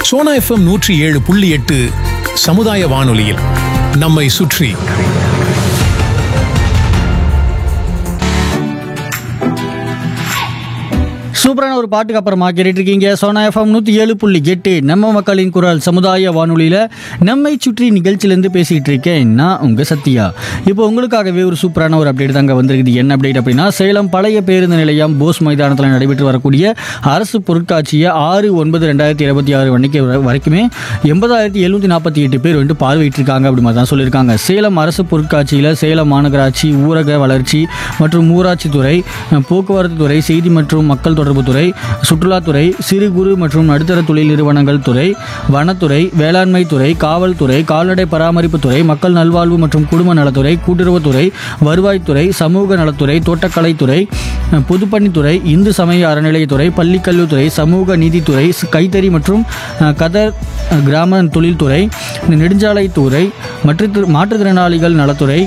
Sona FM நூற்றி ஏழு புள்ளி எட்டு சமுதாய வானொலியில் நம்மை சுற்றி சூப்பரான ஒரு பாட்டுக்கு அப்புறமா கேட்டுட்டு இருக்கீங்க சோனா எஃப்எம் நூற்றி ஏழு புள்ளி எட்டு நம்ம மக்களின் குரல் சமுதாய வானொலியில் நம்மை சுற்றி நிகழ்ச்சியிலேருந்து பேசிகிட்டு இருக்கேன் நான் உங்கள் சத்யா இப்போ உங்களுக்காகவே ஒரு சூப்பரான ஒரு அப்டேட் தாங்க வந்திருக்குது என்ன அப்டேட் அப்படின்னா சேலம் பழைய பேருந்து நிலையம் போஸ் மைதானத்தில் நடைபெற்று வரக்கூடிய அரசு பொருட்காட்சியை ஆறு ஒன்பது ரெண்டாயிரத்தி இருபத்தி ஆறு அன்னைக்கு வரை- வரைக்குமே எண்பதாயிரத்தி எழுநூற்றி நாற்பத்தி எட்டு பேர் வந்துட்டு பார்வையிட்டிருக்காங்க அப்படி மாதிரி தான் சொல்லியிருக்காங்க சேலம் அரசு பொருட்காட்சியில் சேலம் மாநகராட்சி ஊரக வளர்ச்சி மற்றும் ஊராட்சி துறை போக்குவரத்து துறை செய்தி மற்றும் மக்கள் தொடர்பு துறை சுற்றுலாத்துறை சிறு குறு மற்றும் நடுத்தர தொழில் நிறுவனங்கள் துறை வனத்துறை வேளாண்மை துறை காவல்துறை கால்நடை பராமரிப்பு துறை மக்கள் நல்வாழ்வு மற்றும் குடும்ப நலத்துறை கூட்டுறவுத்துறை வருவாய்த்துறை சமூக நலத்துறை தோட்டக்கலைத்துறை பொதுப்பணித்துறை இந்து சமய அறநிலையத்துறை பள்ளிக்கல்வித்துறை சமூக நீதித்துறை கைத்தறி மற்றும் அஹ், கதர் அஹ், கிராம தொழில்துறை நெடுஞ்சாலைத்துறை மற்றும் மாற்றுத்திறனாளிகள் நலத்துறை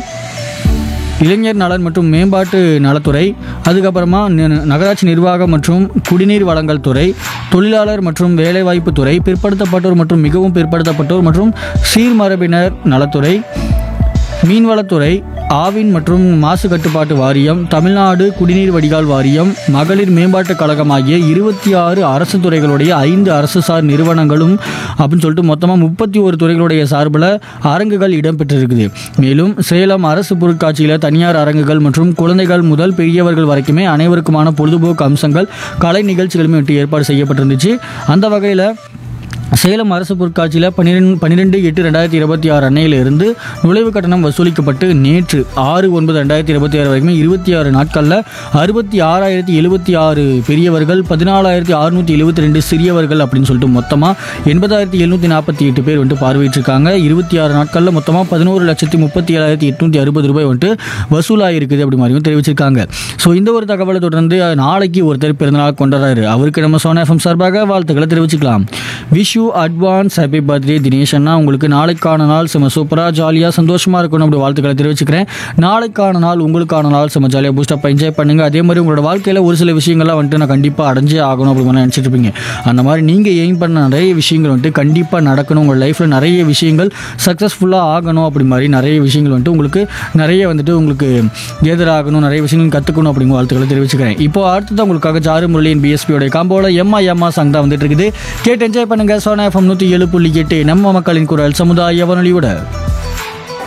இளைஞர் நலன் மற்றும் மேம்பாட்டு நலத்துறை அதுக்கப்புறமா ந- நகராட்சி நிர்வாகம் மற்றும் குடிநீர் வழங்கல் துறை தொழிலாளர் மற்றும் வேலைவாய்ப்பு துறை பிற்படுத்தப்பட்டோர் மற்றும் மிகவும் பிற்படுத்தப்பட்டோர் மற்றும் சீர்மரபினர் நலத்துறை மீன்வளத்துறை ஆவின் மற்றும் மாசு கட்டுப்பாட்டு வாரியம் தமிழ்நாடு குடிநீர் வடிகால் வாரியம் மகளிர் மேம்பாட்டுக் கழகம் ஆகிய இருபத்தி ஆறு அரசு துறைகளுடைய ஐந்து அரசு சார் நிறுவனங்களும் அப்படின்னு சொல்லிட்டு மொத்தமாக முப்பத்தி ஒரு துறைகளுடைய சார்பில் அரங்குகள் இடம்பெற்றிருக்குது மேலும் சேலம் அரசு பொருட்காட்சியில் தனியார் அரங்குகள் மற்றும் குழந்தைகள் முதல் பெரியவர்கள் வரைக்குமே அனைவருக்குமான பொழுதுபோக்கு அம்சங்கள் கலை நிகழ்ச்சிகளுமே வந்துட்டு ஏற்பாடு செய்யப்பட்டிருந்துச்சு அந்த வகையில் சேலம் அரசு பொருட்காட்சியில் பன்னிரெண்டு பன்னிரெண்டு எட்டு ரெண்டாயிரத்தி இருபத்தி ஆறு அன்னையிலிருந்து நுழைவு கட்டணம் வசூலிக்கப்பட்டு நேற்று ஆறு ஒன்பது ரெண்டாயிரத்தி இருபத்தி ஆறு வரைக்கும் இருபத்தி ஆறு நாட்களில் அறுபத்தி ஆறாயிரத்தி எழுபத்தி ஆறு பெரியவர்கள் பதினாலாயிரத்தி அறுநூற்றி எழுபத்தி ரெண்டு சிறியவர்கள் அப்படின்னு சொல்லிட்டு மொத்தமாக எண்பதாயிரத்தி எழுநூற்றி நாற்பத்தி எட்டு பேர் வந்துட்டு பார்வையிட்டிருக்காங்க இருபத்தி ஆறு நாட்களில் மொத்தமாக பதினோரு லட்சத்தி முப்பத்தி ஏழாயிரத்தி எட்நூற்றி அறுபது ரூபாய் வந்துட்டு வசூலாகிருக்குது அப்படி மாதிரியும் தெரிவிச்சிருக்காங்க ஸோ இந்த ஒரு தகவலை தொடர்ந்து நாளைக்கு ஒருத்தர் பிறந்தநாள் கொண்டாடுறாரு அவருக்கு நம்ம சோனா எஃப்எம் சார்பாக வாழ்த்துக்களை தெரிவிச்சுக்கலாம் wish you advance happy birthday Dinesh அண்ணா உங்களுக்கு நாளைக்கான நாள் செம சூப்பராக ஜாலியாக சந்தோஷமாக இருக்கணும் அப்படி வாழ்த்துக்களை தெரிவிச்சுக்கிறேன் நாளைக்கான நாள் உங்களுக்கான நாள் செம ஜாலியாக பூஸ்டப் என்ஜாய் பண்ணுங்கள் அதே மாதிரி உங்களோட வாழ்க்கையில் ஒரு சில விஷயங்கள்லாம் வந்துட்டு நான் கண்டிப்பாக அடைஞ்சே ஆகணும் அப்படி மாதிரி நினச்சிட்டு இருப்பீங்க அந்த மாதிரி நீங்கள் எய்ம் பண்ண நிறைய விஷயங்கள் வந்துட்டு கண்டிப்பாக நடக்கணும் உங்கள் லைஃப்பில் நிறைய விஷயங்கள் சக்ஸஸ்ஃபுல்லாக ஆகணும் அப்படி மாதிரி நிறைய விஷயங்கள் வந்துட்டு உங்களுக்கு நிறைய வந்துட்டு உங்களுக்கு எதிராகணும் நிறைய விஷயங்கள் கற்றுக்கணும் அப்படிங்கிற வாழ்த்துக்களை தெரிவிச்சுக்கிறேன் இப்போ அடுத்தது உங்களுக்காக ஜாரு முரளியின் பிஎஸ்பியோட காம்போல எம்மா எம்மா சாங் தான் வந்துட்டு இருக்குது கேட்டு என்ஜாய் பண்ணுங்க சோனா எஃப்எம் நூற்றி ஏழு புள்ளி எட்டு நம்ம மக்களின் குரல் சமுதாய வானொலியோட